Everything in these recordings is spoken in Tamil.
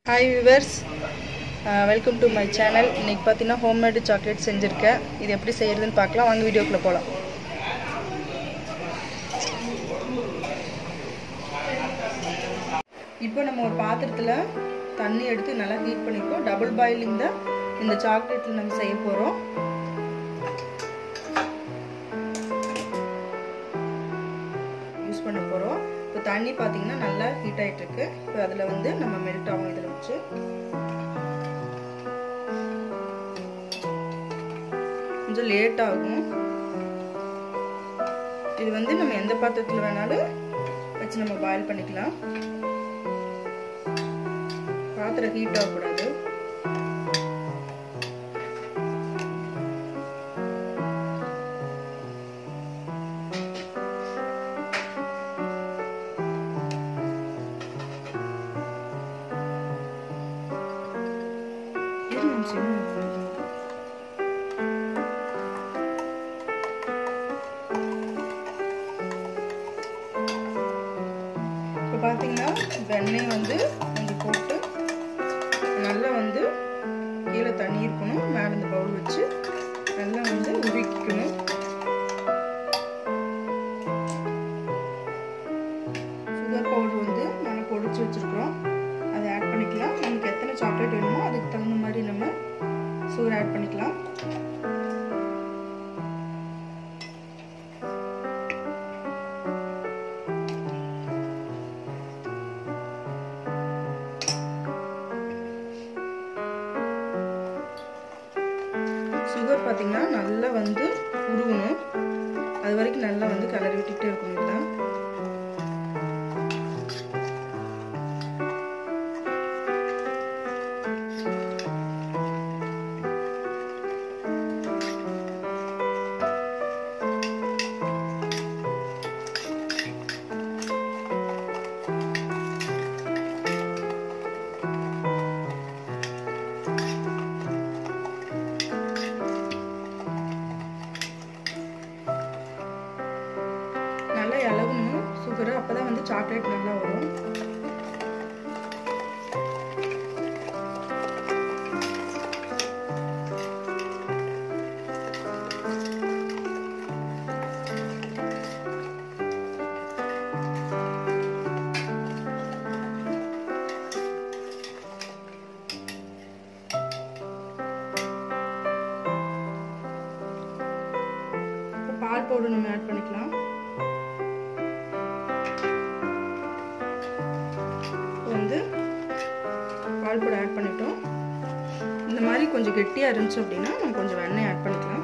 hi viewers welcome to my channel இன்றைக்கி பார்த்தீங்கன்னா ஹோம்மேடு சாக்லேட் செஞ்சுருக்கேன் இது எப்படி செய்யறதுன்னு பார்க்கலாம் வாங்க வீடியோக்குள்ளே போகலாம் இப்போ நம்ம ஒரு பாத்திரத்தில் தண்ணி எடுத்து நல்லா ஹீட் பண்ணிக்கோ டபுள் பாயிலிங் தான் இந்த சாக்லேட்டில் நம்ம செய்ய போகிறோம் யூஸ் பண்ண போகிறோம் இப்போ தண்ணி பார்த்தீங்கன்னா நல்லா ஹீட் ஆகிட்டு இருக்கு இப்போ அதில் வந்து நம்ம மெல்ட் ஆகும் இதில் வச்சு கொஞ்சம் லேட் ஆகும் இது வந்து நம்ம எந்த பாத்திரத்தில் வேணாலும் வச்சு நம்ம பாயில் பண்ணிக்கலாம் பாத்திரம் ஹீட் ஆகக்கூடாது இப்போ பார்த்தீங்கன்னா வெண்ணெய் வந்து கொஞ்சம் போட்டு நல்லா வந்து கீழே தண்ணி இருக்கணும் மேலே இந்த பவுல் வச்சு நல்லா வந்து உருக்கிக்கணும் சுகர் பவுடர் வந்து நல்லா பொடிச்சு வச்சுருக்குறோம் அதை ஆட் பண்ணிக்கலாம் நமக்கு எத்தனை சாக்லேட் வேணுமோ அதுக்கு தகுந்த மாதிரி நம்ம சுகர் ஆட் பண்ணிக்கலாம் சுகர் பார்த்தீங்கன்னா நல்லா வந்து உருகணும் அது வரைக்கும் நல்லா வந்து கலர் விட்டுக்கிட்டே இருக்கணும் இதுதான் நல்லா இலகணும் சுகரு அப்போ தான் வந்து சாக்லேட் நல்லா வரும் பால் பவுடர் நம்ம ஆட் பண்ணிக்கலாம் வந்து பால் பவுடர் ஆட் பண்ணிட்டோம் இந்த மாதிரி கொஞ்சம் கெட்டியாக இருந்துச்சு அப்படின்னா நம்ம கொஞ்சம் வெண்ணெய் ஆட் பண்ணிக்கலாம்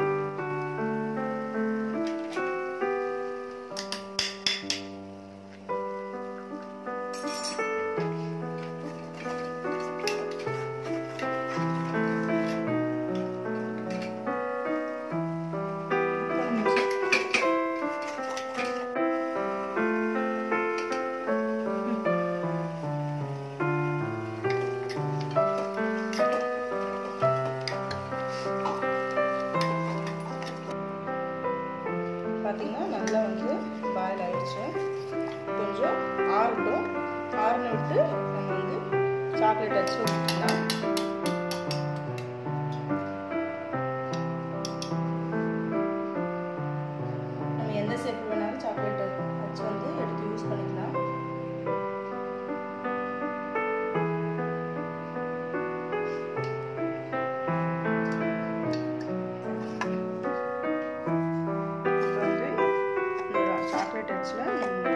பார்த்தீங்கன்னா நல்லா வந்து பாயில் ஆயிடுச்சு கொஞ்சம் ஆறட்டும் ஆறுன விட்டு நம்ம வந்து சாக்லேட் வச்சு ஊற்றிக்கலாம் நம்ம எந்த ஷேப் வேணாலும் சாக்லேட் வச்சு வந்து எடுத்து யூஸ் பண்ணிக்கலாம் சாக்லேட் வச்சுல நம்ம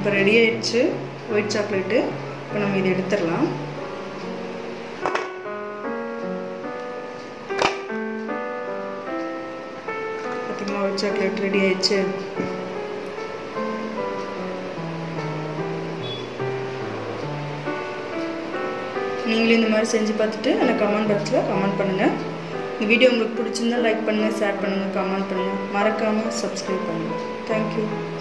இப்போ ரெடி ஆயிடுச்சு ஒயிட் சாக்லேட்டு இப்போ நம்ம இதை எடுத்துடலாம் பார்த்தீங்களா ஒயிட் சாக்லேட் ரெடி ஆயிடுச்சு நீங்களும் இந்த மாதிரி செஞ்சு பார்த்துட்டு எனக்கு கமெண்ட் பாக்ஸில் கமெண்ட் பண்ணுங்கள் இந்த வீடியோ உங்களுக்கு பிடிச்சிருந்தா லைக் பண்ணுங்கள் ஷேர் பண்ணுங்கள் கமெண்ட் பண்ணுங்கள் மறக்காமல் சப்ஸ்கிரைப் பண்ணுங்கள் தேங்க்யூ